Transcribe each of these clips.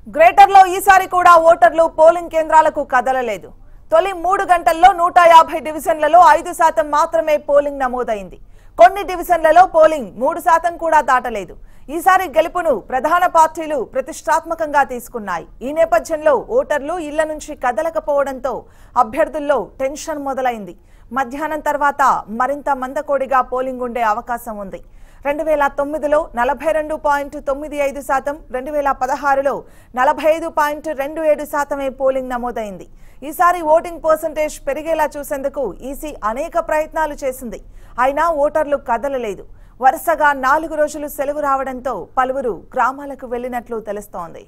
గ్రేటర్లో ఈసారి కూడా ఓటర్లు పోలింగ్ కేంద్రాలకు కదలలేదు తొలి మూడు గంటల్లో నూట యాభై డివిజన్లలో ఐదు శాతం మాత్రమే పోలింగ్ నమోదైంది కొన్ని డివిజన్లలో పోలింగ్ మూడు శాతం కూడా దాటలేదు ఈసారి గెలుపును ప్రధాన పార్టీలు ప్రతిష్టాత్మకంగా తీసుకున్నాయి ఈ నేపథ్యంలో ఓటర్లు ఇళ్ల నుంచి కదలకపోవడంతో అభ్యర్థుల్లో టెన్షన్ మొదలైంది మధ్యాహ్నం తర్వాత మరింత మందకోడిగా పోలింగ్ ఉండే అవకాశం ఉంది రెండు వేల తొమ్మిదిలో నలభై రెండు పాయింట్ తొమ్మిది ఐదు శాతం రెండు వేల పదహారులో నలభై ఐదు పాయింట్ రెండు ఏడు శాతమే పోలింగ్ నమోదైంది ఈసారి ఓటింగ్ పర్సంటేజ్ పెరిగేలా చూసేందుకు ఈసీ అనేక ప్రయత్నాలు చేసింది అయినా ఓటర్లు కదలలేదు వరుసగా నాలుగు రోజులు సెలవు రావడంతో పలువురు గ్రామాలకు వెళ్లినట్లు తెలుస్తోంది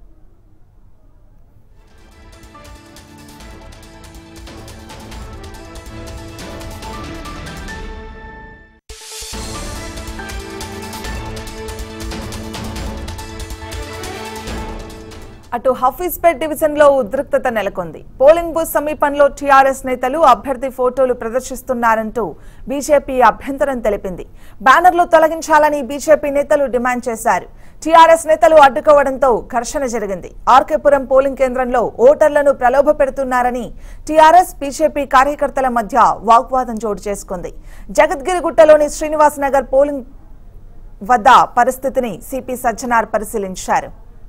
అటు హఫీజ్పేట్ డివిజన్ లో ఉద్రిక్తత నెలకొంది పోలింగ్ బూత్ సమీపంలో టీఆర్ఎస్ నేతలు అభ్యర్థి ఫోటోలు ప్రదర్శిస్తున్నారంటూ బీజేపీ అభ్యంతరం తెలిపింది బ్యానర్లు తొలగించాలని బీజేపీ నేతలు డిమాండ్ చేశారు టీఆర్ఎస్ నేతలు అడ్డుకోవడంతో ఘర్షణ జరిగింది ఆర్కేపురం పోలింగ్ కేంద్రంలో ఓటర్లను ప్రలోభ పెడుతున్నారని టీఆర్ఎస్ బీజేపీ కార్యకర్తల మధ్య వాగ్వాదం చోటు చేసుకుంది జగద్గిరిగుట్టలోని శ్రీనివాస్ నగర్ పోలింగ్ వద్ద పరిస్థితిని సిపి సజ్జనార్ పరిశీలించారు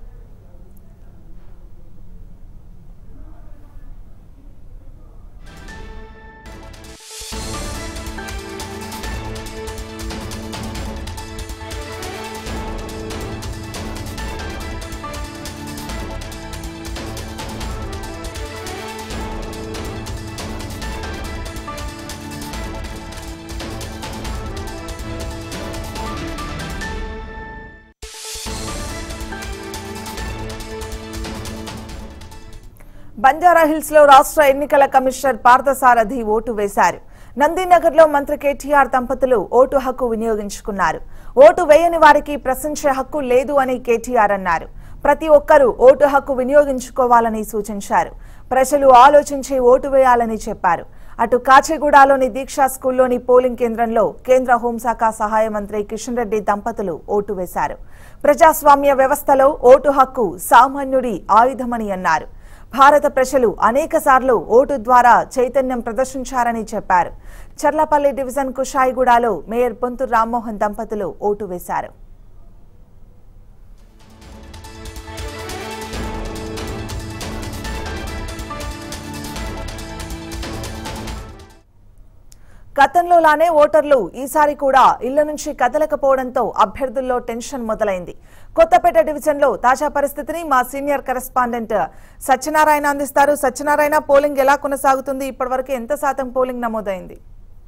బంజారాహిల్స్ లో రాష్ట్ర ఎన్నికల కమిషనర్ పార్థసారథి ఓటు వేశారు నందీనగర్ లో మంత్రి కేటీఆర్ దంపతులు ఓటు హక్కు వినియోగించుకున్నారు ఓటు వేయని వారికి ప్రశ్నించే హక్కు లేదు అని కేటీఆర్ అన్నారు ప్రతి ఒక్కరూ ఓటు హక్కు వినియోగించుకోవాలని సూచించారు ప్రజలు ఆలోచించి ఓటు వేయాలని చెప్పారు అటు కాచిగూడలోని దీక్షా స్కూల్లోని పోలింగ్ కేంద్రంలో కేంద్ర హోంశాఖ సహాయ మంత్రి కిషన్ రెడ్డి దంపతులు ఓటు వేశారు ప్రజాస్వామ్య వ్యవస్థలో ఓటు హక్కు సామాన్యుడి ఆయుధమని అన్నారు భారత ప్రజలు అనేక సార్లు ఓటు ద్వారా చైతన్యం ప్రదర్శించారని చెప్పారు చర్లపల్లి డివిజన్ కుషాయిగూడలో మేయర్ పొంతు రామ్మోహన్ దంపతులు ఓటు వేశారు గతంలోలానే ఓటర్లు ఈసారి కూడా ఇళ్ల నుంచి కదలకపోవడంతో అభ్యర్థుల్లో టెన్షన్ మొదలైంది కొత్తపేట డివిజన్లో తాజా పరిస్థితిని మా సీనియర్ కరెస్పాండెంట్ సత్యనారాయణ అందిస్తారు సత్యనారాయణ పోలింగ్ ఎలా కొనసాగుతుంది ఇప్పటివరకు ఎంత శాతం పోలింగ్ నమోదైంది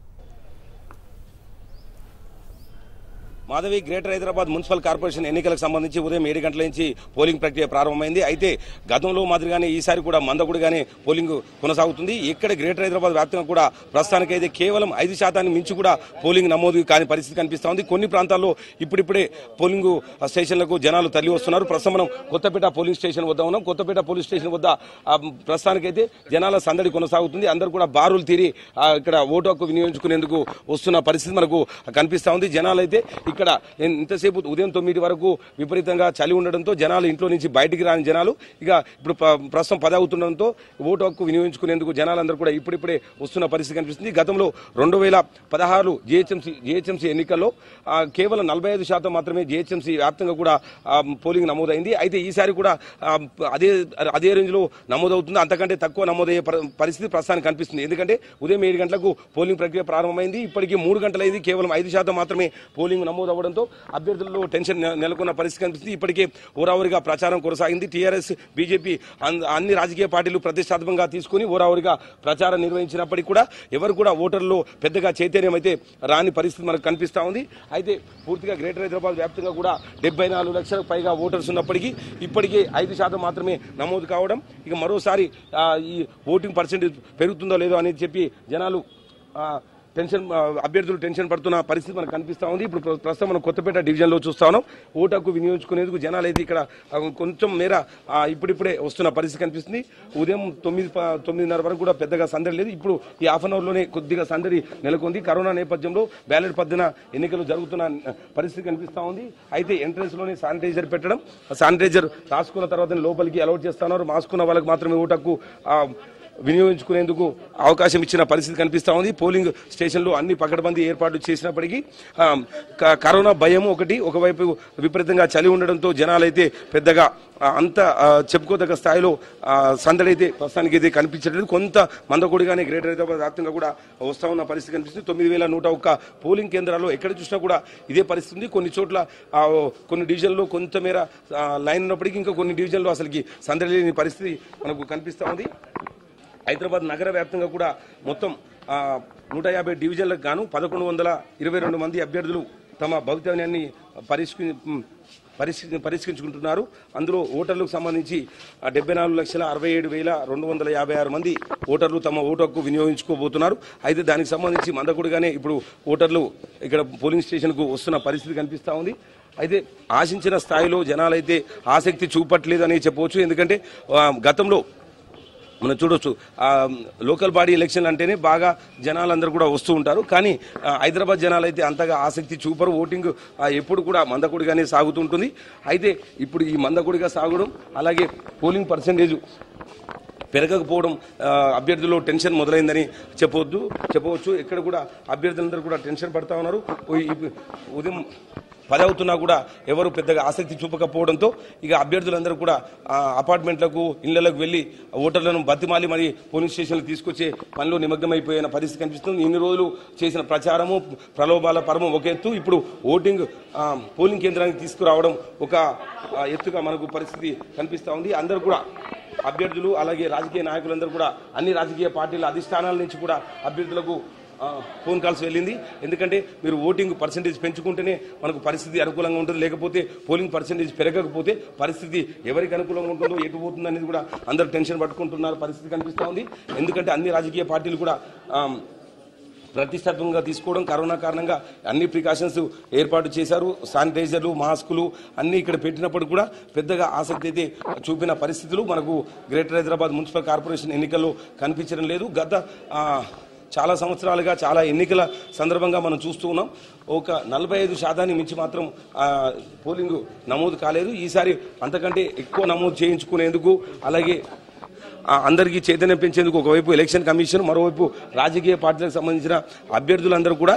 Madhavi greater Hyderabad municipal corporation ఎన్నికలకు సంబంధించి ఉదయం ఏడు గంటల నుంచి పోలింగ్ ప్రక్రియ ప్రారంభమైంది అయితే గతంలో మాదిరిగానే ఈసారి కూడా మందగుడిగానే పోలింగ్ కొనసాగుతుంది ఇక్కడ గ్రేటర్ హైదరాబాద్ వ్యాప్తంగా కూడా ప్రస్తుతానికైతే కేవలం ఐదు శాతానికి మించి కూడా పోలింగ్ నమోదు కాని పరిస్థితి కనిపిస్తా ఉంది కొన్ని ప్రాంతాల్లో ఇప్పుడిప్పుడే పోలింగ్ స్టేషన్లకు జనాలు తరలి వస్తున్నారు ప్రస్తుతం మనం కొత్తపేట పోలింగ్ స్టేషన్ వద్ద ఉన్నాం కొత్తపేట పోలీస్ స్టేషన్ వద్ద ఆ, ప్రస్తుతానికైతే జనాల సందడి కొనసాగుతుంది అందరూ కూడా బారులు తీరి ఆ, ఇక్కడ ఓటు హక్కు వినియోగించుకునేందుకు వస్తున్న పరిస్థితి మనకు కనిపిస్తా ఉంది జనాలు అయితే ఇక్కడ నేను ఇంతసేపు ఉదయం తొమ్మిది వరకు విపరీతంగా చలి ఉండడంతో జనాలు ఇంట్లో నుంచి బయటికి రాని జనాలు ఇక ఇప్పుడు ప్ర- ప్రస్తుతం పది అవుతుండడంతో ఓటు హక్కు వినియోగించుకునేందుకు జనాలందరూ కూడా ఇప్పుడిప్పుడే వస్తున్న పరిస్థితి కనిపిస్తుంది గతంలో రెండు వేల పదహారు జిహెచ్ఎంసీ జిహెచ్ఎంసీ ఎన్నికల్లో ఆ, కేవలం నలభై ఐదు శాతం మాత్రమే జిహెచ్ఎంసీ వ్యాప్తంగా కూడా ఆ, పోలింగ్ నమోదైంది అయితే ఈసారి కూడా ఆ, అదే అదే రేంజ్ లో నమోదవుతుంది అంతకంటే తక్కువ నమోదయ్యే పరి- పరిస్థితి ప్రస్తుతానికి కనిపిస్తుంది ఎందుకంటే ఉదయం ఏడు గంటలకు పోలింగ్ ప్రక్రియ ప్రారంభమైంది ఇప్పటికీ మూడు గంటలైంది కేవలం ఐదు శాతం మాత్రమే పోలింగ్ నమోదవడంతో అభ్యర్థుల్లో టెన్షన్ నె- నెలకొన్న పరిస్థితి కనిపిస్తుంది ఇప్పటికే ఓరావరిగా ప్రచారం కొనసాగింది టీఆర్ఎస్ బీజేపీ అన్- అన్ని రాజకీయ పార్టీలు ప్రతిష్టాత్మకంగా తీసుకుని ఓరావరిగా ప్రచారం నిర్వహించినప్పటికీ కూడా ఎవరు కూడా ఓటర్లలో పెద్దగా చైతన్యం అయితే రాని పరిస్థితి మనకు కనిపిస్తా ఉంది అయితే పూర్తిగా గ్రేటర్ హైదరాబాద్ వ్యాప్తంగా కూడా డెబ్బై నాలుగు లక్షలకు పైగా ఓటర్స్ ఉన్నప్పటికీ ఇప్పటికే ఐదు శాతం మాత్రమే నమోదు కావడం ఇక మరోసారి ఆ, ఈ ఓటింగ్ పర్సెంటేజ్ పెరుగుతుందో లేదో అనేది చెప్పి జనాలు ఆ, టెన్షన్ ఆ, అభ్యర్థులు టెన్షన్ పడుతున్న పరిస్థితి మనకు కనిపిస్తా ఉంది ఇప్పుడు ప్ర- ప్రస్తుతం మనం కొత్తపేట డివిజన్ లో చూస్తా ఉన్నాం ఓటు హక్కు వినియోగించుకునేందుకు జనాలు అయితే ఇక్కడ ఆ, కొంచెం మేర ఆ, ఇప్పుడిప్పుడే వస్తున్న పరిస్థితి కనిపిస్తుంది ఉదయం తొమ్మిది ప- తొమ్మిదిన్నర వరకు కూడా పెద్దగా సందడి లేదు ఇప్పుడు ఈ హాఫ్ అన్ అవర్ లోనే కొద్దిగా సందడి నెలకొంది కరోనా నేపథ్యంలో బ్యాలెట్ పద్దెన ఎన్నికలు జరుగుతున్న ఆ, పరిస్థితి కనిపిస్తా ఉంది అయితే ఎంట్రన్స్ లోనే శానిటైజర్ పెట్టడం శానిటైజర్ రాసుకున్న తర్వాత లోపలికి అలౌట్ చేస్తున్నారు మాస్కున్న వాళ్ళకి మాత్రమే ఓటు హక్కు ఆ, వినియోగించుకునేందుకు అవకాశం ఇచ్చిన పరిస్థితి కనిపిస్తా ఉంది పోలింగ్ స్టేషన్లో అన్ని పకడ్బందీ ఏర్పాట్లు చేసినప్పటికీ ఆ, క- కరోనా భయం ఒకటి ఒకవైపు విపరీతంగా చలి ఉండడంతో జనాలైతే పెద్దగా ఆ, అంత ఆ, చెప్పుకోదగ్గ స్థాయిలో ఆ, సందడి అయితే ప్రస్తుతానికి అయితే కనిపించట్లేదు కొంత మందకొడిగానే గ్రేటర్ హైదరాబాద్ వ్యాప్తంగా కూడా వస్తా ఉన్న పరిస్థితి కనిపిస్తుంది తొమ్మిది వేల నూట ఒక్క పోలింగ్ కేంద్రాల్లో ఎక్కడ చూసినా కూడా ఇదే పరిస్థితి ఉంది కొన్ని చోట్ల ఆ, కొన్ని డివిజన్లో కొంతమేర ఆ, లైన్ ఉన్నప్పటికీ ఇంకా కొన్ని డివిజన్లో అసలుకి సందడి లేని పరిస్థితి మనకు కనిపిస్తా ఉంది హైదరాబాద్ నగర వ్యాప్తంగా కూడా మొత్తం ఆ, నూట యాభై డివిజన్లకు గాను పదకొండు వందల ఇరవై రెండు మంది అభ్యర్థులు తమ భవితవ్యాన్ని పరిష్కరి పరిష్క పరిష్కరించుకుంటున్నారు అందులో ఓటర్లకు సంబంధించి డెబ్బై నాలుగు లక్షల అరవై ఏడు వేల రెండు వందల యాభై ఆరు మంది ఓటర్లు తమ ఓటు హక్కు వినియోగించుకోబోతున్నారు అయితే దానికి సంబంధించి మందకుడిగానే ఇప్పుడు ఓటర్లు ఇక్కడ పోలింగ్ స్టేషన్కు వస్తున్న పరిస్థితి కనిపిస్తా ఉంది అయితే ఆశించిన స్థాయిలో జనాలైతే ఆసక్తి చూపట్లేదని చెప్పవచ్చు ఎందుకంటే ఆ, గతంలో మనం చూడొచ్చు ఆ, లోకల్ బాడీ ఎలక్షన్ అంటేనే బాగా జనాలందరూ కూడా వస్తూ ఉంటారు కానీ ఆ, హైదరాబాద్ జనాలు అయితే అంతగా ఆసక్తి చూపరు ఓటింగ్ ఆ, ఎప్పుడు కూడా మందకుడిగానే సాగుతుంటుంది అయితే ఇప్పుడు ఈ మందకుడిగా సాగడం అలాగే పోలింగ్ పర్సంటేజ్ పెరగకపోవడం ఆ, అభ్యర్థుల్లో టెన్షన్ మొదలైందని చెప్పవద్దు చెప్పవచ్చు ఇక్కడ కూడా అభ్యర్థులందరూ కూడా టెన్షన్ పడతా ఉన్నారు ఉ- ఈ- ఉదయం పది అవుతున్నా కూడా ఎవరు పెద్దగా ఆసక్తి చూపకపోవడంతో ఇక అభ్యర్థులందరూ కూడా ఆ, అపార్ట్మెంట్లకు ఇళ్లకు వెళ్లి ఓటర్లను బతిమాలి మరి పోలీస్ స్టేషన్లు తీసుకొచ్చే పనిలో నిమగ్నమైపోయిన పరిస్థితి కనిపిస్తుంది ఇన్ని రోజులు చేసిన ప్రచారము ప్రలోభాల పరమం ఒక ఎత్తు ఇప్పుడు ఓటింగ్ ఆ, పోలింగ్ కేంద్రానికి తీసుకురావడం ఒక ఆ, ఎత్తుగా మనకు పరిస్థితి కనిపిస్తా ఉంది అందరూ కూడా అభ్యర్థులు అలాగే రాజకీయ నాయకులందరూ కూడా అన్ని రాజకీయ పార్టీల అధిష్టానాల నుంచి కూడా అభ్యర్థులకు ఆ, ఫోన్ కాల్స్ వెళ్ళింది ఎందుకంటే మీరు ఓటింగ్ పర్సంటేజ్ పెంచుకుంటేనే మనకు పరిస్థితి అనుకూలంగా ఉంటుంది లేకపోతే పోలింగ్ పర్సంటేజ్ పెరగకపోతే పరిస్థితి ఎవరికి అనుకూలంగా ఉంటుందో ఎటు పోతుంది అనేది కూడా అందరూ టెన్షన్ పట్టుకుంటున్నారు పరిస్థితి కనిపిస్తూ ఉంది ఎందుకంటే అన్ని రాజకీయ పార్టీలు కూడా ఆ, ప్రతిష్టాత్మకంగా తీసుకోవడం కరోనా కారణంగా అన్ని ప్రికాషన్స్ ఏర్పాటు చేశారు శానిటైజర్లు మాస్కులు అన్ని ఇక్కడ పెట్టినప్పుడు కూడా పెద్దగా ఆసక్తి అయితే చూపిన పరిస్థితులు మనకు గ్రేటర్ హైదరాబాద్ మున్సిపల్ కార్పొరేషన్ ఎన్నికల్లో కనిపించడం లేదు గత ఆ, చాలా సంవత్సరాలుగా చాలా ఎన్నికల సందర్భంగా మనం చూస్తూ ఉన్నాం ఒక నలభై ఐదు శాతాన్ని మించి మాత్రం ఆ, పోలింగ్ నమోదు కాలేదు ఈసారి అంతకంటే ఎక్కువ నమోదు చేయించుకునేందుకు అలాగే ఆ, అందరికీ చైతన్యం పెంచేందుకు ఒకవైపు ఎలక్షన్ కమిషన్ మరోవైపు రాజకీయ పార్టీలకు సంబంధించిన అభ్యర్థులందరూ కూడా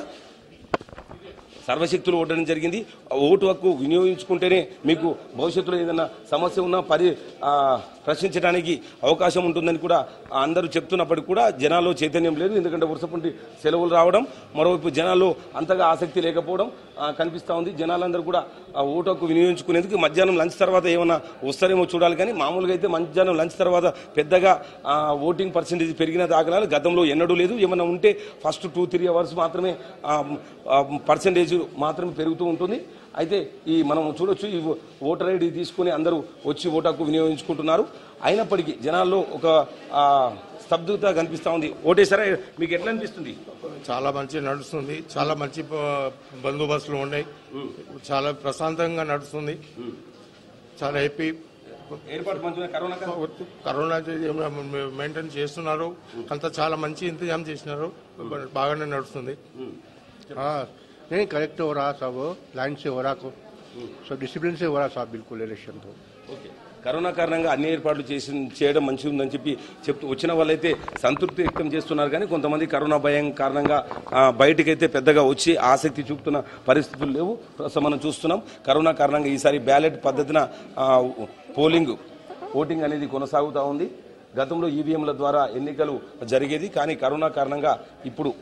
సర్వశక్తులు ఓటడం జరిగింది ఆ ఓటు హక్కు వినియోగించుకుంటేనే మీకు భవిష్యత్తులో ఏదైనా సమస్య ఉన్నా పరి ఆ, ప్రశ్నించడానికి అవకాశం ఉంటుందని కూడా అందరూ చెప్తున్నప్పటికీ కూడా జనాల్లో చైతన్యం లేదు ఎందుకంటే వరుసపుంటి సెలవులు రావడం మరోవైపు జనాల్లో అంతగా ఆసక్తి లేకపోవడం ఆ, కనిపిస్తా ఉంది జనాలందరూ కూడా ఆ ఓటు హక్కు వినియోగించుకునేందుకు మధ్యాహ్నం లంచ్ తర్వాత ఏమైనా వస్తారేమో చూడాలి కానీ మామూలుగా అయితే మధ్యాహ్నం లంచ్ తర్వాత పెద్దగా ఆ, ఓటింగ్ పర్సంటేజ్ పెరిగిన దాఖలాలు గతంలో ఎన్నడూ లేదు ఏమైనా ఉంటే ఫస్ట్ టూ త్రీ అవర్స్ మాత్రమే పర్సంటేజ్ మాత్రమే పెరుగుతూ ఉంటుంది అయితే ఈ మనం చూడొచ్చు ఈ ఓటర్ ఐడి తీసుకుని అందరూ వచ్చి ఓటు హక్కు వినియోగించుకుంటున్నారు అయినప్పటికీ జనాల్లో ఒక ఆ, స్తబ్దత కనిపిస్తా ఉంది ఓటేసారా మీకు ఎట్లా అనిపిస్తుంది చాలా మంచి నడుస్తుంది చాలా మంచి ప- బందోబస్తులు ఉన్నాయి చాలా ప్రశాంతంగా నడుస్తుంది చాలా హ్యాపీ ఏర్పాటు మంచిగా కరోనా కాలం కరోనా మెయింటైన్ చేస్తున్నారు అంతా చాలా మంచి ఇంతజాం చేసినారు బాగానే నడుస్తుంది हाँ नहीं करेक्ट हो रहा सब लाइन से हो रहा को सब डिसिप्लिन से हो रहा साहब बिल्कुल इलेक्शन तो ఓకే కరోనా కారణంగా అన్ని ఏర్పాట్లు చేసి చేయడం మంచిగా ఉందని చెప్పి చెప్తూ వచ్చిన వాళ్ళైతే సంతృప్తి వ్యక్తం చేస్తున్నారు కానీ కొంతమంది కరోనా భయం కారణంగా ఆ, బయటికైతే పెద్దగా వచ్చి ఆసక్తి చూపుతున్న పరిస్థితులు లేవు ప్రస్తుతం మనం చూస్తున్నాం కరోనా కారణంగా ఈసారి బ్యాలెట్ పద్ధతిన ఆ, పోలింగ్ ఓటింగ్ అనేది కొనసాగుతూ ఉంది గతంలో ఈవీఎంల ద్వారా ఎన్నికలు జరిగేది కానీ కరోనా కారణంగా ఇప్పుడు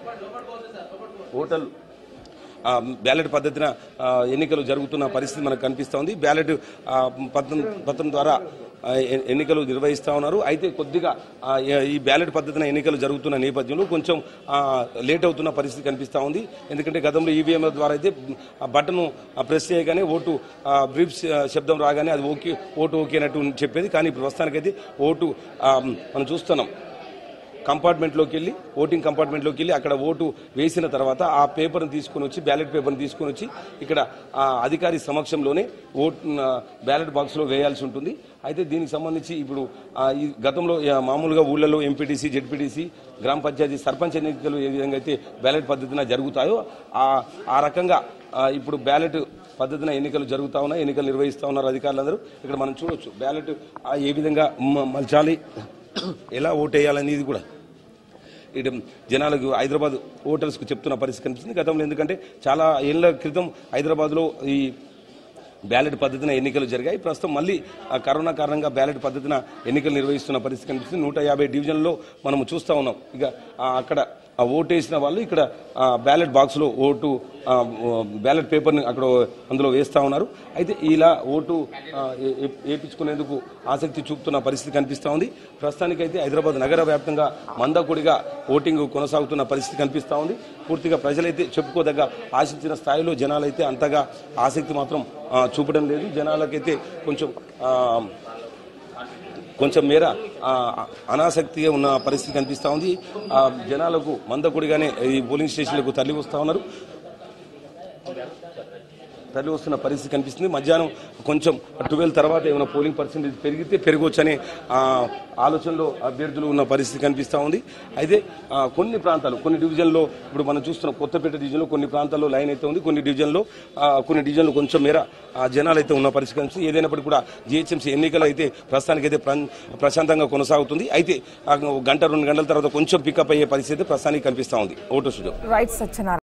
ఓటర్లు ఆ, బ్యాలెట్ పద్ధతిన ఆ, ఎన్నికలు జరుగుతున్న పరిస్థితి మనకు కనిపిస్తూ ఉంది బ్యాలెట్ ఆ, పత్రం పత్రం ద్వారా ఆ, ఎ- ఎన్నికలు నిర్వహిస్తా ఉన్నారు అయితే కొద్దిగా ఆ, ఏ- ఈ బ్యాలెట్ పద్ధతిన ఎన్నికలు జరుగుతున్న నేపథ్యంలో కొంచెం ఆ, లేట్ అవుతున్న పరిస్థితి కనిపిస్తూ ఉంది ఎందుకంటే గతంలో ఈవీఎంల ద్వారా అయితే ఆ బటన్ ప్రెస్ చేయగానే ఓటు ఆ, బ్రీఫ్ శ- శబ్దం రాగానే అది ఓకే ఓటు ఓకే అన్నట్టు చెప్పేది కానీ ఇప్పుడు ప్రస్తుతానికైతే ఓటు ఆ, మనం చూస్తున్నాం కంపార్ట్మెంట్లోకి వెళ్ళి ఓటింగ్ కంపార్ట్మెంట్లోకి వెళ్ళి అక్కడ ఓటు వేసిన తర్వాత ఆ పేపర్ని తీసుకొని వచ్చి బ్యాలెట్ పేపర్ని తీసుకొని వచ్చి ఇక్కడ ఆ అధికారి సమక్షంలోనే ఓట్ బ్యాలెట్ బాక్స్లో వేయాల్సి ఉంటుంది అయితే దీనికి సంబంధించి ఇప్పుడు ఆ, ఈ గతంలో ఆ, మామూలుగా ఊళ్ళలో ఎంపీటీసీ జెడ్పీటీసీ గ్రామ పంచాయతీ సర్పంచ్ ఎన్నికలు ఏ విధంగా అయితే బ్యాలెట్ పద్ధతిన జరుగుతాయో ఆ ఆ రకంగా ఆ, ఇప్పుడు బ్యాలెట్ పద్ధతిన ఎన్నికలు జరుగుతా ఉన్నాయి ఎన్నికలు నిర్వహిస్తా ఉన్నారు అధికారులందరూ ఇక్కడ మనం చూడొచ్చు బ్యాలెట్ ఆ, ఏ విధంగా మ- మలచాలి ఎలా ఓటేయాలనేది కూడా ఇటు జనాలకు హైదరాబాద్ ఓటర్స్కు చెప్తున్న పరిస్థితి కనిపిస్తుంది గతంలో ఎందుకంటే చాలా ఏళ్ల క్రితం హైదరాబాద్లో ఈ బ్యాలెట్ పద్ధతిన ఎన్నికలు జరిగాయి ప్రస్తుతం మళ్ళీ ఆ కరోనా కారణంగా బ్యాలెట్ పద్ధతిన ఎన్నికలు నిర్వహిస్తున్న పరిస్థితి కనిపిస్తుంది నూట యాభై డివిజన్లో మనం చూస్తూ ఉన్నాం ఇక ఆ, అక్కడ ఆ ఓటు వేసిన వాళ్ళు ఇక్కడ ఆ, బ్యాలెట్ బాక్స్లో ఓటు ఆ, ఓ, బ్యాలెట్ పేపర్ని అక్కడ అందులో వేస్తూ ఉన్నారు అయితే ఇలా ఓటు ఆ, ఏ- ఏ- వేయించుకునేందుకు ఆసక్తి చూపుతున్న పరిస్థితి కనిపిస్తూ ఉంది ప్రస్తుతానికైతే హైదరాబాద్ నగర వ్యాప్తంగా మందకొడిగా ఓటింగ్ కొనసాగుతున్న పరిస్థితి కనిపిస్తూ ఉంది పూర్తిగా ప్రజలైతే చెప్పుకోదగ్గ ఆశించిన స్థాయిలో జనాలైతే అంతగా ఆసక్తి మాత్రం ఆ, చూపడం లేదు జనాలకైతే కొంచెం ఆ, కొంచెం మేర ఆ, అనాసక్తిగా ఉన్న పరిస్థితి కనిపిస్తూ ఉంది ఆ, జనాలకు మందకొడిగానే ఈ పోలింగ్ స్టేషన్లకు తరలి వస్తూ ఉన్నారు తరలి వస్తున్న పరిస్థితి కనిపిస్తుంది మధ్యాహ్నం కొంచెం ట్వెల్వ్ తర్వాత ఏమైనా పోలింగ్ పర్సెంటేజ్ పెరిగితే పెరగవచ్చనే ఆ, ఆలోచనలో అభ్యర్థులు ఉన్న పరిస్థితి కనిపిస్తూ ఉంది అయితే ఆ, కొన్ని ప్రాంతాలు కొన్ని డివిజన్లో ఇప్పుడు మనం చూస్తున్న కొత్తపేట డివిజన్లో కొన్ని ప్రాంతాల్లో లైన్ అయితే ఉంది కొన్ని డివిజన్లో ఆ, కొన్ని డివిజన్లు కొంచెం మేర ఆ, జనాలు అయితే ఉన్న పరిస్థితి కనిపిస్తుంది ఏదైనప్పటికీ కూడా జిహెచ్ఎంసీ ఎన్నికలు అయితే ప్రస్తుతానికైతే ప్ర- ప్రశాంతంగా కొనసాగుతుంది అయితే ఆ, గంట రెండు గంటల తర్వాత కొంచెం పికప్ అయ్యే పరిస్థితి ప్రస్తుతానికి కనిపిస్తూ ఉంది ఓటు స్టూడియో రైట్ సత్యనారాయణ